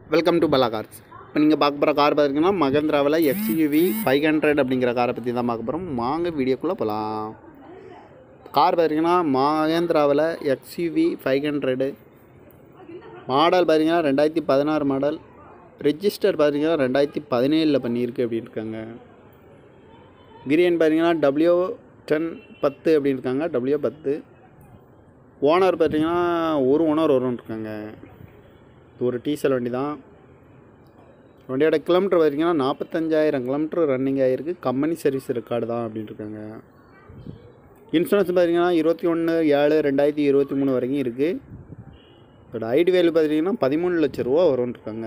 welcome to பலா cars இப்போ நீங்கள் பார்க்க போகிற கார் பார்த்தீங்கன்னா மகேந்திராவில் எக்ஸ்யூவி ஃபைவ் ஹண்ட்ரட் அப்படிங்கிற காரை பற்றி தான் பார்க்க போகிறோம் வாங்க வீடியோக்குள்ளே போகலாம் கார் பார்த்தீங்கன்னா மகேந்திராவில் எக்ஸ்யூவி ஃபைவ் ஹண்ட்ரடு மாடல் பார்த்தீங்கன்னா ரெண்டாயிரத்தி பதினாறு மாடல் ரெஜிஸ்டர் பார்த்தீங்கன்னா ரெண்டாயிரத்தி பதினேழில் பண்ணியிருக்கு அப்படின்னு இருக்காங்க கிரியன் பார்த்தீங்கன்னா டபிள்யூ டென் பத்து அப்படின்னு இருக்காங்க டபிள்யூ பத்து ஓனர் பார்த்தீங்கன்னா ஒரு ஓனர் வரும்னு இருக்காங்க இது ஒரு டீசல் வண்டி தான் வண்டியோட கிலோமீட்டர் பார்த்தீங்கன்னா நாற்பத்தஞ்சாயிரம் கிலோமீட்டர் ரன்னிங் ஆகிருக்கு கம்பெனி சர்வீஸ் ரெக்கார்டு தான் அப்படின்னு இருக்காங்க இன்சூரன்ஸ் பார்த்தீங்கன்னா இருபத்தி ஒன்று ஏழு ரெண்டாயிரத்தி இருபத்தி மூணு வரைக்கும் இருக்குது இதோட ஐடி வேல்யூ பார்த்தீங்கன்னா பதிமூணு லட்ச ரூபா வரும்னு இருக்காங்க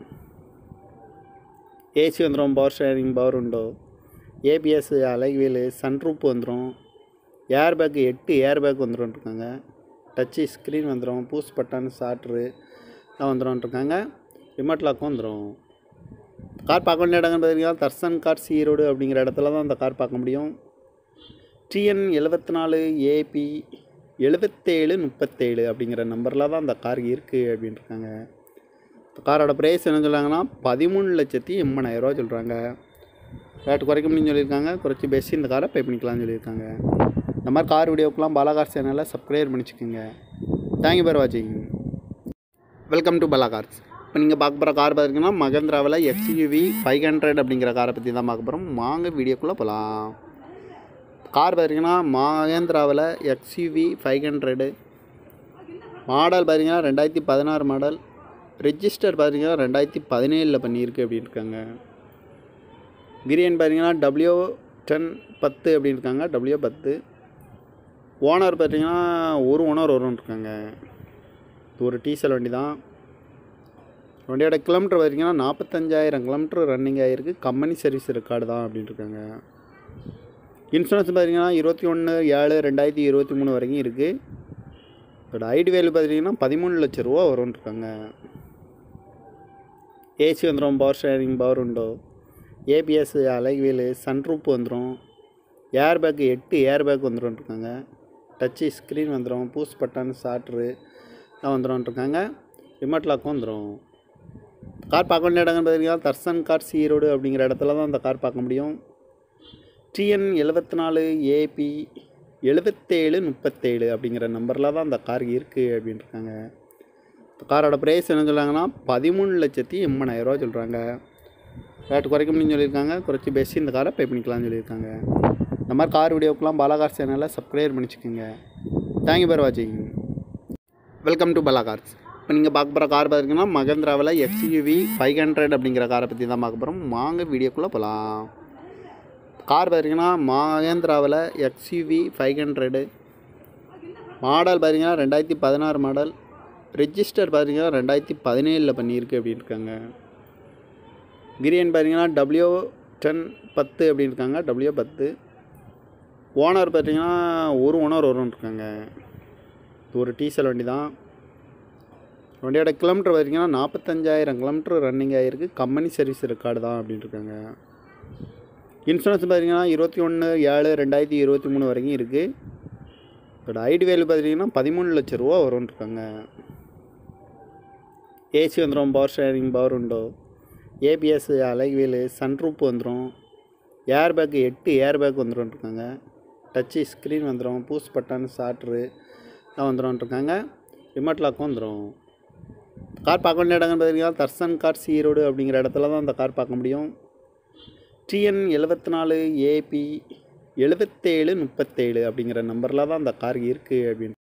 ஏசி வந்துடும் power steering power window ABS alloy wheel sunroof வந்துடும் ஏர் பேக் எட்டு ஏர் பேக் வந்துடும் இருக்காங்க டச்சு ஸ்க்ரீன் வந்துடும் பூஸ் பட்டன் சாட்ரு எல்லாம் வந்துடும் இருக்காங்க ரிமோட் லாக்கும் வந்துடும் கார் பார்க்க வேண்டிய இடங்கள் பார்த்தீங்கன்னா தர்சன் கார்ஸ் ஈரோடு அப்படிங்கிற இடத்துல தான் அந்த கார் பார்க்க முடியும் டிஎன் எழுபத்தி நாலு ஏபி எழுபத்தேழு முப்பத்தேழு அப்படிங்கிற நம்பரில் தான் அந்த கார் இருக்குது அப்படின்னு இருக்காங்க இந்த காரோட ப்ரைஸ் என்ன சொல்கிறாங்கன்னா பதிமூணு லட்சத்தி எண்பதாயிரரூவா சொல்கிறாங்க ரேட்டு குறைக்க முடியும்னு சொல்லியிருக்காங்க குறைச்சி பேசி இந்த காரை பே பண்ணிக்கலாம்னு சொல்லியிருக்காங்க இந்த மாதிரி கார் வீடியோக்கெலாம் பாலாகார் சேனலை சப்ஸ்கிரைப் பண்ணிச்சுக்கோங்க தேங்க்யூ பேர் வாட்சிங் வெல்கம் டு பலா கார்ஸ் இப்போ நீங்கள் பார்க்க போகிற கார் பார்த்தீங்கன்னா மகேந்திராவில் எக்ஸ்யூவி ஃபைவ் ஹண்ட்ரட் அப்படிங்கிற காரை பற்றி தான் பார்க்க போகிறோம் வாங்க வீடியோக்குள்ளே போகலாம் கார் பார்த்தீங்கன்னா மகேந்திராவில் எக்ஸ்யூவி ஃபைவ் ஹண்ட்ரடு மாடல் பார்த்தீங்கன்னா ரெண்டாயிரத்தி பதினாறு மாடல் ரெஜிஸ்டர் பார்த்தீங்கன்னா ரெண்டாயிரத்தி பதினேழில் பண்ணியிருக்கு அப்படின்னு இருக்காங்க கிரியன் பார்த்தீங்கன்னா டபிள்யூ டென் பத்து அப்படின்னு இருக்காங்க டபிள்யூ பத்து ஓனர் பார்த்தீங்கன்னா ஒரு ஓனர் வரும்னு இருக்காங்க இது ஒரு டீசல் வண்டி தான் வண்டியோட கிலோமீட்டர் பார்த்தீங்கன்னா நாற்பத்தஞ்சாயிரம் கிலோமீட்டர் ரன்னிங் ஆகிருக்கு கம்பெனி சர்வீஸ் ரெக்கார்டு தான் அப்படின்னு இருக்காங்க இன்சூரன்ஸ் பார்த்தீங்கன்னா இருபத்தி ஒன்று ஏழு ரெண்டாயிரத்தி இருபத்தி மூணு வரைக்கும் இருக்குது இதோட ஐடி வேல்யூ பார்த்தீங்கன்னா பதிமூணு லட்ச ரூபா வரும்னு இருக்காங்க ஏசி வந்துடும் power steering power window ABS alloy wheel sunroof வந்துடும் ஏர் பேக் எட்டு ஏர் பேக் வந்துடும் இருக்காங்க டச்சு ஸ்க்ரீன் வந்துடும் பூஸ் பட்டன் சாட்ரு எல்லாம் வந்துடும் இருக்காங்க ரிமோட் லாக்கும் வந்துடும் கார் பார்க்க வேண்டிய இடங்கள் பார்த்தீங்கன்னா தர்சன் கார்ஸ் ஈரோடு அப்படிங்கிற இடத்துல தான் அந்த கார் பார்க்க முடியும் டிஎன் எழுபத்தி நாலு ஏபி எழுபத்தேழு முப்பத்தேழு அப்படிங்கிற நம்பரில் தான் அந்த கார் இருக்குது அப்படின்னு இருக்காங்க இந்த காரோட ப்ரைஸ் என்ன சொல்கிறாங்கன்னா பதிமூணு லட்சத்தி எண்பதாயிரரூவா சொல்கிறாங்க ரேட்டு குறைக்க முடியும்னு சொல்லியிருக்காங்க குறைச்சி பேசி இந்த காரை பே பண்ணிக்கலாம்னு சொல்லியிருக்காங்க இந்த மாதிரி கார் வீடியோக்கெலாம் பாலாகார் சேனலை சப்ஸ்கிரைப் பண்ணிச்சுக்கோங்க தேங்க்யூ பேர் வாட்சிங் வெல்கம் டு பலா கார்ஸ் இப்போ நீங்கள் பார்க்க போகிற கார் பார்த்தீங்கன்னா மகேந்திராவில் எக்ஸ்யூவி ஃபைவ் ஹண்ட்ரட் அப்படிங்கிற காரை பற்றி தான் பார்க்க போகிறோம் வாங்க வீடியோக்குள்ளே போகலாம் கார் பார்த்தீங்கன்னா மகேந்திராவில் எக்ஸ்யூவி ஃபைவ் ஹண்ட்ரடு மாடல் பார்த்தீங்கன்னா ரெண்டாயிரத்தி பதினாறு மாடல் ரெஜிஸ்டர் பார்த்தீங்கன்னா ரெண்டாயிரத்தி பதினேழில் பண்ணியிருக்கு அப்படின்னு இருக்காங்க கிரியன் பார்த்தீங்கன்னா டபிள்யூ டென் பத்து அப்படின்னு இருக்காங்க டபிள்யூ பத்து ஓனர் பார்த்தீங்கன்னா ஒரு ஓனர் வரும்னு இருக்காங்க இது ஒரு டீசல் வண்டி தான் வண்டியோட கிலோமீட்டர் பார்த்தீங்கன்னா நாற்பத்தஞ்சாயிரம் கிலோமீட்டர் ரன்னிங் ஆகிருக்கு கம்பெனி சர்வீஸ் ரெக்கார்டு தான் அப்படின்னு இருக்காங்க இன்சூரன்ஸ் பார்த்தீங்கன்னா இருபத்தி ஒன்று ஏழு ரெண்டாயிரத்தி இருபத்தி மூணு வரைக்கும் இருக்குது இதோட ஐடி வேல்யூ பார்த்தீங்கன்னா பதிமூணு லட்ச ரூபா வரும்னு இருக்காங்க ஏசி வந்துடும் power steering power window ABS alloy wheel sunroof வந்துடும் ஏர் பேக் எட்டு ஏர் பேக் வந்துடும் இருக்காங்க டச்சு ஸ்க்ரீன் வந்துடும் பூஸ் பட்டன் சாட்ரு எல்லாம் வந்துடும் இருக்காங்க ரிமோட் லாக்கும் வந்துடும் கார் பார்க்க வேண்டிய இடங்கள் பார்த்தீங்கன்னா தர்சன் கார்ஸ் ஈரோடு அப்படிங்கிற இடத்துல தான் அந்த கார் பார்க்க முடியும் டிஎன் எழுபத்தி நாலு ஏபி எழுபத்தேழு முப்பத்தேழு அப்படிங்கிற நம்பரில் தான் அந்த கார் இருக்குது அப்படின்னு